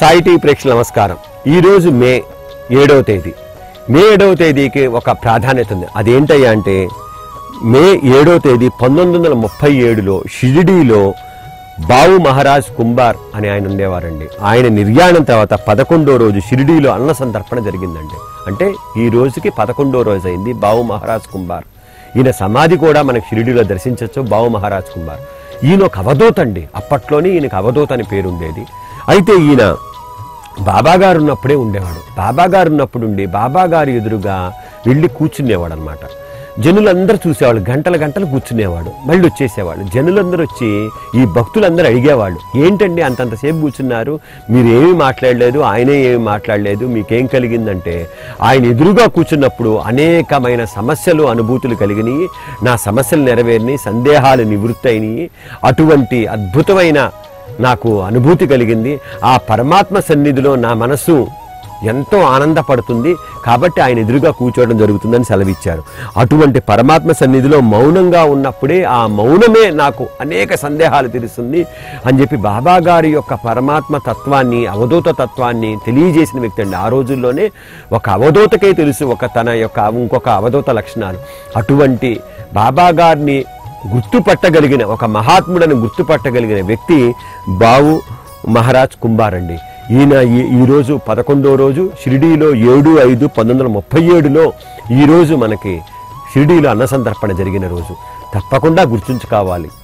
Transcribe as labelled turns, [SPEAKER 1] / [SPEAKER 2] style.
[SPEAKER 1] Sai TV ప్రేక్షకుల నమస్కారం ఈరోజు మే ఏడవ తేదీ మే ఏడవ తేదీకి ఒక ప్రాధాన్యత ఉంది అదేంటయ్యా అంటే మే ఏడవ తేదీ పంతొమ్మిది వందల ముప్పై ఏడులో షిరిడీలో బావు మహారాజ్ కుంబార్ అని ఆయన ఉండేవారండి ఆయన నిర్యాణం తర్వాత పదకొండో రోజు షిరిడీలో అన్న సంతర్పణ జరిగిందండి అంటే ఈ రోజుకి పదకొండో రోజు అయింది బావు మహారాజ్ కుంబార్ ఈయన సమాధి కూడా మనకి షిరిడీలో దర్శించవచ్చు బావు మహారాజ్ కుంబార్ ఈయన ఒక అవధూత అండి అప్పట్లోనే ఈయనకు అవధూత అని పేరు ఉండేది అయితే ఈయన బాబా గారు ఉన్నప్పుడే ఉండేవాడు బాబా గారు ఉన్నప్పుడు ఉండి బాబా గారు ఎదురుగా వెళ్ళి కూర్చునేవాడు అనమాట జనులందరూ చూసేవాళ్ళు గంటల గంటలు కూర్చునేవాడు మళ్ళీ వచ్చేసేవాళ్ళు జనులందరూ వచ్చి ఈ భక్తులందరూ అడిగేవాళ్ళు ఏంటండి అంతంతసేపు కూర్చున్నారు మీరు ఏమీ మాట్లాడలేదు ఆయనే ఏమీ మాట్లాడలేదు మీకేం కలిగిందంటే ఆయన ఎదురుగా కూర్చున్నప్పుడు అనేకమైన సమస్యలు అనుభూతులు కలిగినాయి నా సమస్యలు నెరవేరినాయి సందేహాలు నివృత్తి అయినాయి అటువంటి అద్భుతమైన నాకు అనుభూతి కలిగింది ఆ పరమాత్మ సన్నిధిలో నా మనసు ఎంతో ఆనందపడుతుంది కాబట్టి ఆయన ఎదురుగా కూర్చోవడం జరుగుతుందని సెలవిచ్చారు అటువంటి పరమాత్మ సన్నిధిలో మౌనంగా ఉన్నప్పుడే ఆ మౌనమే నాకు అనేక సందేహాలు తీరుస్తుంది అని చెప్పి బాబా గారి యొక్క పరమాత్మ తత్వాన్ని అవధూత తత్వాన్ని తెలియజేసిన వ్యక్తి అండి ఆ రోజుల్లోనే ఒక అవధూతకే తెలుసు ఒక తన యొక్క ఇంకొక అవధూత లక్షణాలు అటువంటి బాబా గారిని గుర్తుపట్టగలిగిన ఒక మహాత్ముడని గుర్తుపట్టగలిగిన వ్యక్తి బావు మహారాజ్ కుంబార్ అండి ఈయన ఈ- ఈరోజు పదకొండో రోజు షిరిడీలో ఏడు ఐదు పంతొమ్మిది వందల ముప్పై ఏడులో ఈరోజు మనకి షిరిడీలో అన్న సంతర్పణ జరిగిన రోజు తప్పకుండా గుర్తుంచుకోవాలి